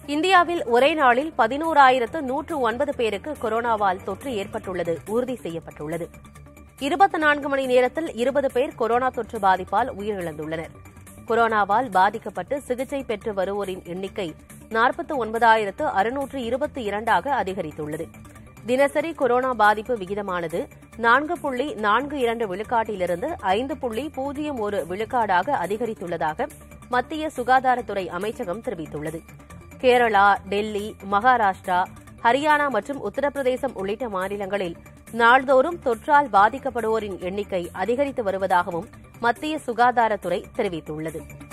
இந்தியாவில் ஒரே நாளில் பதினோராயிரத்து நூற்று ஒன்பது பேருக்கு கொரோனாவால் தொற்று ஏற்பட்டுள்ளது உறுதி செய்யப்பட்டுள்ளது இருபத்தி நான்கு மணி நேரத்தில் இருபது பேர் கொரோனா தொற்று பாதிப்பால் உயிரிழந்துள்ளனர் கொரோனாவால் பாதிக்கப்பட்டு சிகிச்சை பெற்று வருவோரின் எண்ணிக்கை நாற்பத்தி ஒன்பதாயிரத்து அறுநூற்று இருபத்தி இரண்டாக அதிகரித்துள்ளது தினசரி கொரோனா பாதிப்பு விகிதமானது நான்கு புள்ளி நான்கு இரண்டு விழுக்காட்டிலிருந்து ஐந்து புள்ளி பூஜ்ஜியம் ஒரு விழுக்காடாக அதிகரித்துள்ளதாக மத்திய சுகாதாரத்துறை அமைச்சகம் தெரிவித்துள்ளது கேரளா டெல்லி மகாராஷ்டிரா ஹரியானா மற்றும் உத்தரப்பிரதேசம் உள்ளிட்ட மாநிலங்களில் நாள்தோறும் தொற்றால் பாதிக்கப்படுவோரின் எண்ணிக்கை அதிகரித்து வருவதாகவும் மத்திய சுகாதாரத்துறை தெரிவித்துள்ளது